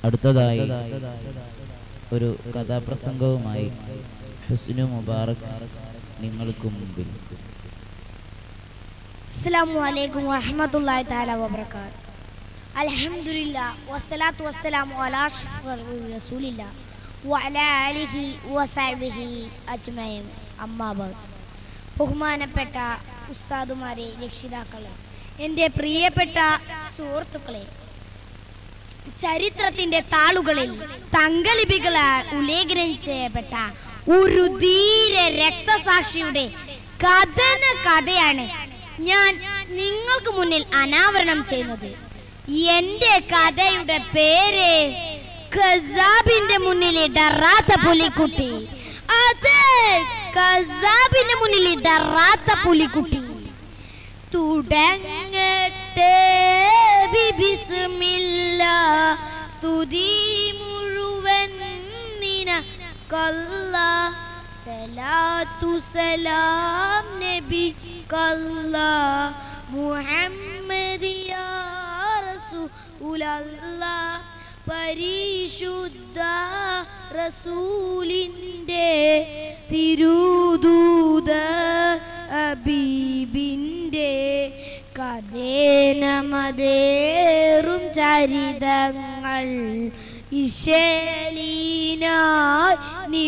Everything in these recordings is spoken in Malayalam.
അടുത്തതായി ഒരു കഥാപ്രസംഗവുമായി ഹുസ്നു മുബാറക് നിങ്ങൾക്ക് മുമ്പിൽ അസ്സലാമു അലൈക്കും വറഹ്മത്തുള്ളാഹി തആല വബറകാത്ത് അൽഹംദുലില്ലാ വസ്സലാത്തു വസ്സലാമു അലാ അഷ്റഫി റസൂലില്ലാ വഅലാ ആലിഹി വസഹ്ബിഹി അജ്മഈൻ അമ്മാ ബഅദ് ബഹുമാനപ്പെട്ട ഉസ്താദുമാരെ രക്ഷിതാക്കളെ എൻ്റെ പ്രിയപ്പെട്ട സുഹൃത്തുക്കളെ ചരിത്രത്തിന്റെ താളുകളിൽ തങ്കലിപികളാൽ ഉല്ലേഖനം ചെയ്യപ്പെട്ട ഒരു ധീര രക്തസാക്ഷിയുടെ കഥന കഥയാണ് ഞാൻ നിങ്ങൾക്ക് മുന്നിൽ അനാവരണം ചെയ്യുന്നത് എന്റെ കഥയുടെ പേര് ഖസാബിന്റെ മുന്നിൽ ഇടറാത്ത പുലിക്കുട്ടി അതെ ഖസാബിന്റെ മുന്നിൽ ഇടറാത്ത പുലിക്കുട്ടി തുടങ്ങട്ടെ ബിബിസ്മില്ല സ്തുതി മുഴുവൻ നിനക്കല്ല സലാത്തു സലാം നബി കല്ല മുഹമ്മദ് യാ റസൂലല്ല പരിശുദ്ധ റസൂലിൻ്റെ തിരുദൂത അബീബിൻ്റെ കഥേനമതേറും ചരിതങ്ങൾ ഇശലീനായി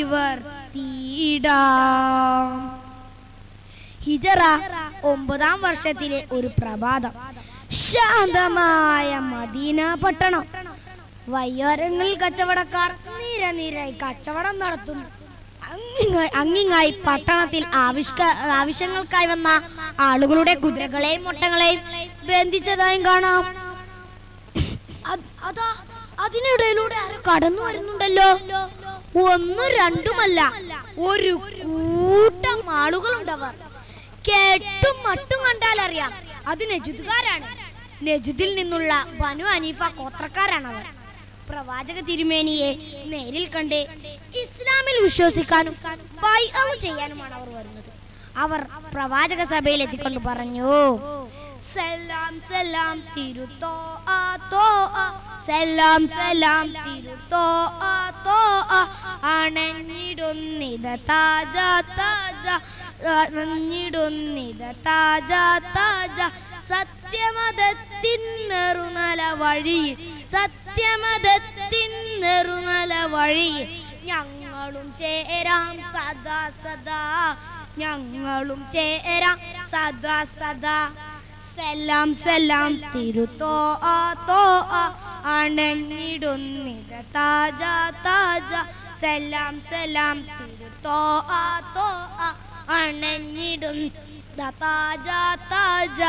നിവർത്തിയിടാം ഹിജറ ഒമ്പതാം വർഷത്തിലെ ഒരു പ്രഭാതം ശാന്തമായ മദീന പട്ടണം വയ്യോരങ്ങളിൽ കച്ചവടക്കാർ നിര നിരായി കച്ചവടം നടത്തുന്നു അങ്ങിങ്ങായി അങ്ങിങ്ങായി പട്ടണത്തിൽ ആവിഷ്ക ആവശ്യങ്ങൾക്കായി വന്ന ആളുകളുടെ കുതിരകളെയും മുട്ടങ്ങളെയും ബന്ധിച്ചതായും കാണാം അത്- അതാ അതിനിടയിലൂടെ ആരോ കടന്നു വരുന്നുണ്ടല്ലോ ഒന്നും രണ്ടുമല്ല ഒരു കൂട്ടം ആളുകളുണ്ടവർ കേട്ടും മട്ടും കണ്ടാൽ അറിയാം അത് നജിദുകാരാണ് നജിദിൽ നിന്നുള്ള ബനു അനീഫ ഗോത്രക്കാരാണവർ പ്രവാചക തിരുമേനിയെ നേരിൽ കണ്ട് ഇസ്ലാമിൽ വിശ്വസിക്കാനും ബൈഅത്ത് ചെയ്യാനുമാണ് അവർ വരുന്നത് അവർ പ്രവാചക സഭയിൽ എത്തിക്കൊണ്ട് പറഞ്ഞു സലാം സലാം തിരുത്തോ ആ തോ ആ സലാം സലാം തിരുത്തോ ആ തോ ആ അണഞ്ഞിടുന്നിത താജ താജ അണഞ്ഞിടുന്നിത താജ താജ സത്യമതത്തിൻ നെറുമല വഴിയിൽ സത്യമതത്തിൻ നെറുമല വഴിയിൽ ഞങ്ങളും ചേരാം സദാ സദാ ഞങ്ങളും ചേരാം സദാ സദാ സലാം സലാം തിരുത്തോ ആ തോ ആ അണഞ്ഞിടുന്നിത താജ താജ സലാം സലാം തിരുത്തോ ആ തോ ആ അണഞ്ഞിടുന്ന താജ താജ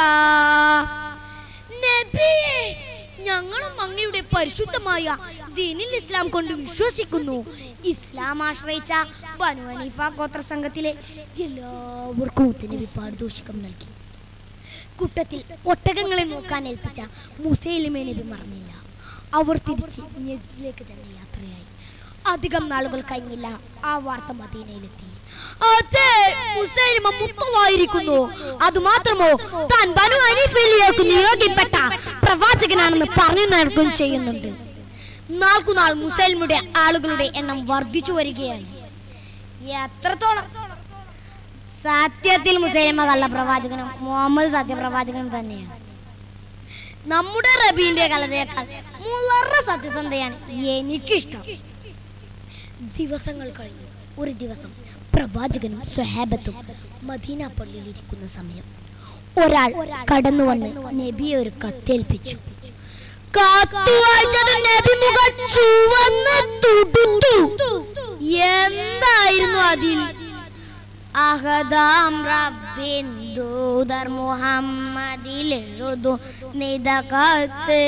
നബിയേ ഞങ്ങളും അങ്ങയുടെ പരിശുദ്ധമായ ദീനിൽ ഇസ്ലാം കൊണ്ട് വിശ്വസിക്കുന്നു ഇസ്ലാം ആശ്രയിച്ച ബനു ഹനീഫ ഗോത്ര സംഘത്തിലെ എല്ലാവർക്കും ഉത്തനബി പാരിതോഷികം നൽകി കൂട്ടത്തിൽ ഒട്ടകങ്ങളെ നോക്കാൻ ഏൽപ്പിച്ച മുസൈലിമെ നബി മറന്നില്ല അവർ തിരിച്ച് നജിലേക്ക് തന്നെ യാത്രയായി അധികം നാളുകൾ കഴിഞ്ഞില്ല ആ വാർത്ത മദീനയിലെത്തി അതെ മുസൈലിമ മുത്തമായിരിക്കുന്നു അതുമാത്രമോ താൻ ബനു ഹനീഫയിലേക്ക് നിയോഗിക്കപ്പെട്ട പ്രവാചകനാണെന്ന് പറഞ്ഞു നടക്കുകയും ചെയ്യുന്നുണ്ട് നാൾക്കുനാൾ മുസൈലിമുടെ ആളുകളുടെ എണ്ണം വർദ്ധിച്ചു വരികയാണ് എത്രത്തോളം സത്യത്തിൽ മുസൈലിമ കള്ള പ്രവാചകനും മുഹമ്മദ് സത്യപ്രവാചകനും തന്നെയാണ് നമ്മുടെ റബീന്റെ കലതയേക്കാൾ വളരെ സത്യസന്ധയാണ് എനിക്കിഷ്ടം ദിവസങ്ങൾ കഴിഞ്ഞു ഒരു ദിവസം പ്രവാചകനും സ്വഹാബത്തും മദീന പള്ളിയിൽ ഇരിക്കുന്ന സമയം ഒരാൾ കടന്നു വന്ന് നബിയെ ഒരു കത്തേൽപ്പിച്ചു കത്ത് വായിച്ചത് നബി മുഖം ചുവന്ന് തുടുത്തു എന്തായിരുന്നു അതിൽ അഹദാം റബ്ബിൻ ദൂതർ മുഹമ്മദിൽ എഴുതു നിതകത്ത്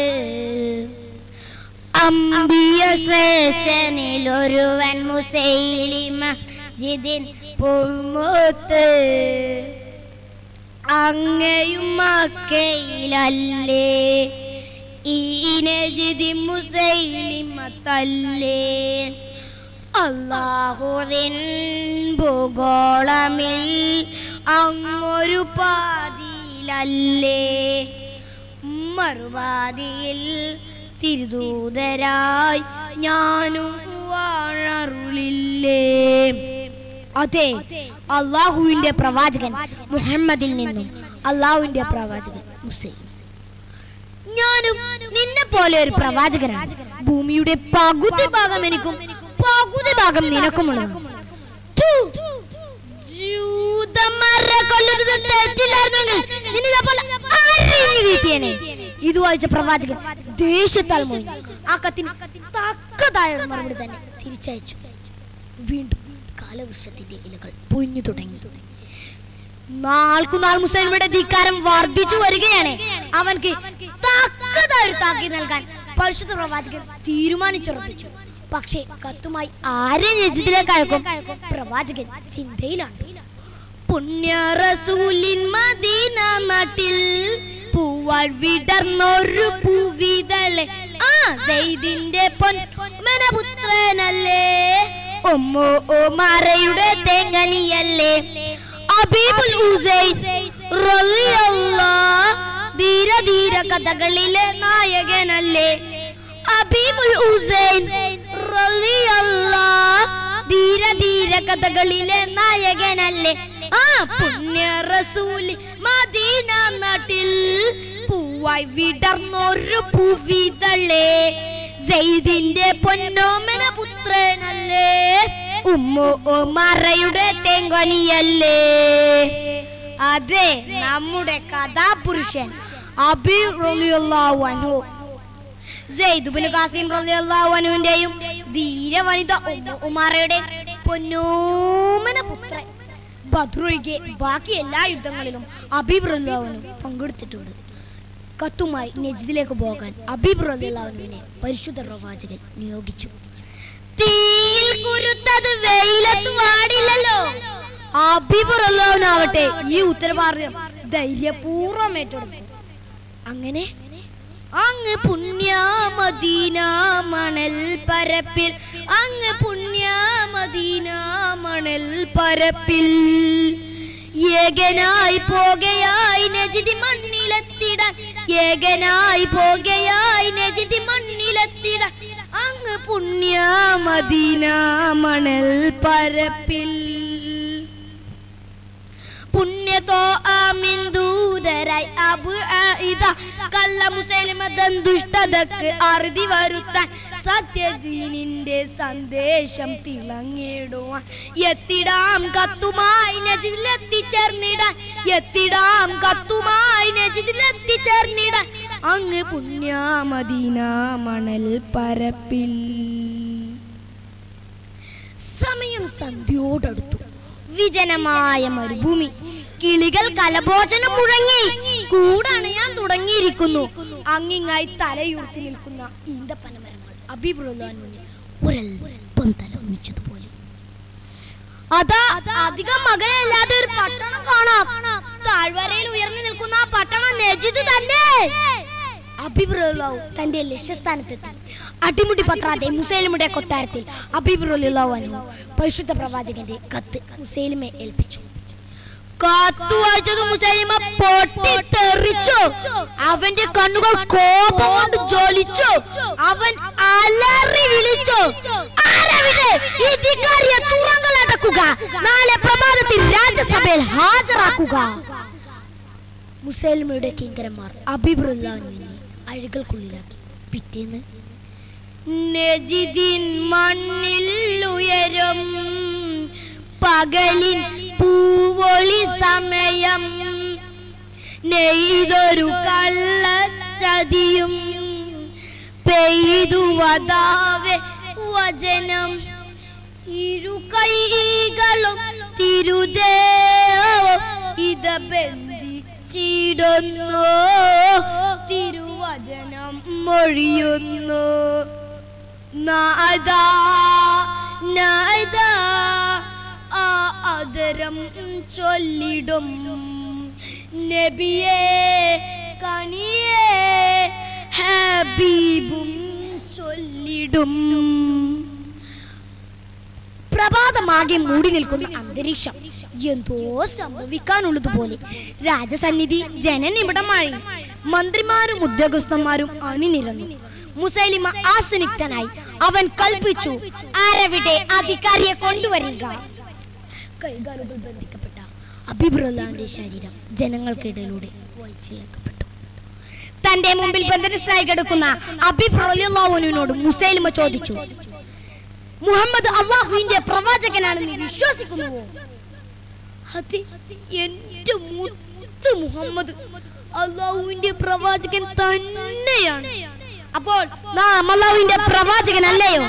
അമ്പിയ ശ്രേഷ്ഠനിലൊരുവൻ മുസൈലിമ ജിദിൻ പുൽമുത്ത് അങ്ങയും മക്കയിലല്ലേ ഈ നജിദി മുസൈലിമ തല്ലേ അള്ളാഹുവിൻ ഭൂഗോളമിൽ അങ്ങൊരു പാതിയിലല്ലേ മറുപാതിയിൽ തിരുദൂതരായി ഞാനും വാഴറുളില്ലേ അതെ അള്ളാഹുവിന്റെ പ്രവാചകൻ മുഹമ്മദിൽ നിന്നും അള്ളാഹുവിന്റെ പ്രവാചകൻ മുസൈ ഞാനും നിന്നെ പോലെ ഒരു പ്രവാചകനാണ് ഭൂമിയുടെ പകുതി ഭാഗം എനിക്കും പകുതി ഭാഗം നിനക്കുമുള്ളത് ജൂതന്മാരെ കൊല്ലുന്നത് തെറ്റില്ലായിരുന്നെങ്കിൽ നിന്നെ ഇതേപോലെ അരിഞ്ഞു വീഴ്ത്തിയേനെ. ഇത് വായിച്ച പ്രവാചകൻ ദേഷ്യത്താൽ മോയി ആ കത്തിന് തക്കതായ മറുപടി തന്നെ തിരിച്ചയച്ചു വീണ്ടും കാലവൃക്ഷത്തിന്റെ ഇലകൾ പൊഴിഞ്ഞു തുടങ്ങി നാൾക്കുനാൾ മുസ്ലിങ്ങളുടെ ധിക്കാരം വർദ്ധിച്ചു വരികയാണ് അവൻക്ക് തക്കതായ ഒരു താക്കീത് നൽകാൻ പരിശുദ്ധ പ്രവാചകൻ തീരുമാനിച്ചുറപ്പിച്ചു പക്ഷേ കത്തുമായി ആരെ രചിതിലേക്ക് അയക്കും പ്രവാചകൻ ചിന്തയിലാണ് പുണ്യ റസൂലിൻ മദീന നാട്ടിൽ പൂവാൾ വിടർന്നൊരു പൂവിതളെ ആ സെയ്ദിന്റെ പൊൻമനപുത്രനല്ലേ ഒമ്മോ ഓമാരയുടെ തേങ്ങനിയല്ലേ അബീബുൽ ഹുസൈൻ റളിയല്ലാഹ് ധീര ധീര കഥകളിലെ നായകനല്ലേ അബീബുൽ ഹുസൈൻ റളിയല്ലാഹ് ധീര ധീര കഥകളിലെ നായകനല്ലേ ആ പുണ്യ റസൂല് മദീന നാട്ടിൽ പൂവായി വിടർന്നൊരു പൂവിതളേ സെയ്ദിന്റെ പൊന്നോമന പുത്രനല്ലേ ഉമ്മു മറയുടെ തെങ്കൊനിയല്ലേ അതെ നമ്മുടെ കഥാപുരുഷൻ അബി റളിയല്ലാഹു അൻഹു സെയ്ദുബിന് ഖാസിം റളിയല്ലാഹു അൻഹുവിന്റെയും ധീര വനിത ഉമ്മു ഉമാറയുടെ പൊന്നോമന പുത്രൻ ബദ്രൊഴികെ ബാക്കി എല്ലാ യുദ്ധങ്ങളിലും അബീബ് റളിയല്ലാഹുവിനും പങ്കെടുത്തിട്ടുണ്ട് കത്തുമായി നജിദിലേക്ക് പോകാൻ അബീബ് റളിയല്ലാഹുവിനെ പരിശുദ്ധ പ്രവാചകൻ നിയോഗിച്ചു തീയിൽ കുരുത്തത് വെയിലത്ത് വാടില്ലല്ലോ അബീബ് റളിയല്ലാഹുവിനാവട്ടെ ഈ ഉത്തരവാദിത്വം ധൈര്യപൂർവ്വം ഏറ്റെടുത്തു അങ്ങനെ അങ്ങ് പുണ്യ മദീന മണൽ പരപ്പിൽ അങ്ങ് പുണ്യ മദീന മണൽ പരപ്പിൽ ഏകനായി പോകയായി നജിതി മണ്ണിലെത്തിടാൻ ഏകനായി പോകയായി നജിതി മണ്ണിലെത്തിടാൻ അങ്ങ് പുണ്യ മദീന മണൽ പരപ്പിൽ പുണ്യതോ ആമിൻ ദൂതരായി അബു ആയിദ കള്ള മുസലിമതൻ ദുഷ്ടതക്ക് അറുതി വരുത്താൻ സത്യദീനിന്റെ സന്ദേശം തിളങ്ങിടുവാൻ എത്തിടാം കത്തുമായി നജിലെത്തിച്ചേർന്നിടാൻ എത്തിടാം കത്തുമായി നജിലെത്തിച്ചേർന്നിടാൻ അങ്ങ് പുണ്യമദീന മണൽ പരപ്പിൽ സമയം സന്ധ്യോടടുത്തു വിജനമായ മരുഭൂമി കിളികൾ കലഭോജനം മുഴങ്ങി കൂടണയാൻ തുടങ്ങിയിരിക്കുന്നു അങ്ങിങ്ങായി തലയുർത്തി നിൽക്കുന്ന ഈന്തപ്പനമരങ്ങൾ അഭിപ്രാൻ മുന്നിൽ ഒരൽപ്പം തല ഉന്നിച്ചതുപോലെ അതാ അധികം മകനല്ലാതെ ഒരു പട്ടണം കാണാം താഴ്വരയിൽ ഉയർന്നു നിൽക്കുന്ന ആ പട്ടണം നജിദ് തന്നെ അബിബ്രുല്ലാവു തന്റെ ലക്ഷ്യസ്ഥാനത്തെത്തി അടിമുടി പത്രാതെ മുസൈലിമുടെ കൊട്ടാരത്തിൽ അബിബ്രുല്ലാവു അനു പരിശുദ്ധ പ്രവാചകന്റെ കത്ത് മുസൈലിമെ ഏൽപ്പിച്ചു കത്ത് വായിച്ചത് മുസൈലിമ പൊട്ടിത്തെറിച്ചു അവന്റെ കണ്ണുകൾ കോപം കൊണ്ട് ജ്വലിച്ചു അവൻ അലറി വിളിച്ചു ആരവിടെ ഈ ധിക്കാരിയെ തുറങ്ങളടക്കുക നാളെ പ്രഭാതത്തിൽ രാജ്യസഭയിൽ ഹാജരാക്കുക മുസൈൽമയുടെ കിങ്കരന്മാർ അബിബ്രുല്ലാനുവിനെ അഴികൾക്കുള്ളിലാക്കി പിറ്റേന്ന് നജിദിൻ മണ്ണിൽ ഉയരും പകലിൻ പൂവൊളി സമയം നെയ്തൊരു കള്ളച്ചതിയും പെയ്തു വതാവെ വചനം ഇരു കൈകളും തിരുദേവം ഇത ബന്ധിച്ചിടുന്നു തിരുവചനം മൊഴിയുന്നു നാദാ നാദാ ആ അതരം ചൊല്ലിടും നബിയെ കണിയേ ഹബീബും ചൊല്ലിടും പ്രഭാതമാകെ മൂടി നിൽക്കുന്ന അന്തരീക്ഷം എന്തോ സംഭവിക്കാനുള്ളതുപോലെ രാജസന്നിധി ജനനിമിടമായി മന്ത്രിമാരും ഉദ്യോഗസ്ഥന്മാരും അണിനിരന്നു മുസൈലിമ ആസനിക്തനായി അവൻ കൽപ്പിച്ചു ആരവിടെ അധികാരിയെ കൊണ്ടുവരിക കൈകാലുകൾ ബന്ധിക്കപ്പെട്ട അഭിബ്രല്ലാന്റെ ശരീരം ജനങ്ങൾക്കിടയിലൂടെ വഹിച്ചിലേക്കപ്പെട്ടു തന്റെ മുമ്പിൽ ബന്ധനസ്ഥനായി കിടക്കുന്ന അഭിബ്രലിനോട് മുസൈലിമ ചോദിച്ചു മുഹമ്മദ് അള്ളാഹുവിന്റെ പ്രവാചകനാണെന്ന് വിശ്വസിക്കുന്നുവോ അതെ എന്റെ മുത്ത് മുഹമ്മദ് അള്ളാഹുവിന്റെ പ്രവാചകൻ തന്നെയാണ് അപ്പോൾ നാം അള്ളാഹുവിന്റെ പ്രവാചകനല്ലയോ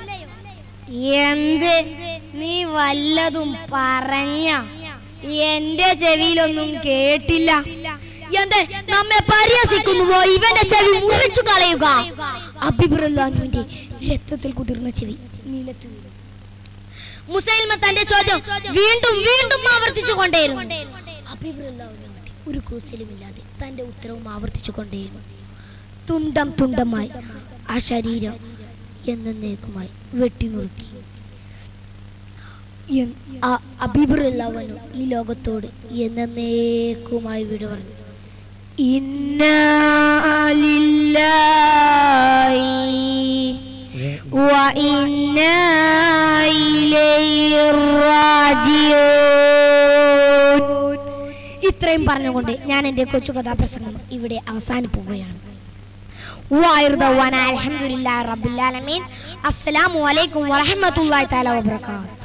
എന്ത് നീ വല്ലതും പറഞ്ഞ എന്റെ ചെവിയിലൊന്നും കേട്ടില്ല എന്ത് നമ്മെ പരിഹസിക്കുന്നുവോ ഇവന്റെ ചെവി മുറിച്ചു കളയുക അഭിബ്രല്ലാനുവിന്റെ രക്തത്തിൽ കുതിർന്ന ചെവി നീലത്തു വീണു. മുസൈൽമ തന്റെ ചോദ്യം വീണ്ടും വീണ്ടും ആവർത്തിച്ചു കൊണ്ടേയിരുന്നു അഭിബ്രല്ലാവിന് വേണ്ടി ഒരു കൂസലുമില്ലാതെ തന്റെ ഉത്തരവും ആവർത്തിച്ചു കൊണ്ടേയിരുന്നു തുണ്ടം തുണ്ടമായി ആ ശരീരം എന്നേക്കുമായി വെട്ടിനുറുക്കി എൻ- ആ അബീബുറല്ലാവനു ഈ ലോകത്തോട് എന്നേക്കുമായി വിട പറഞ്ഞു ഇത്രയും പറഞ്ഞുകൊണ്ട് ഞാൻ എൻ്റെ കൊച്ചു കഥാപ്രസംഗം ഇവിടെ അവസാനിപ്പിക്കുകയാണ് വായുർദവാന അൽഹംദുലില്ലാഹി റബ്ബിൽ ആലമീൻ അസ്സലാമു അലൈക്കും വറഹ്മത്തുള്ളാഹി തആല വബറകാതുഹു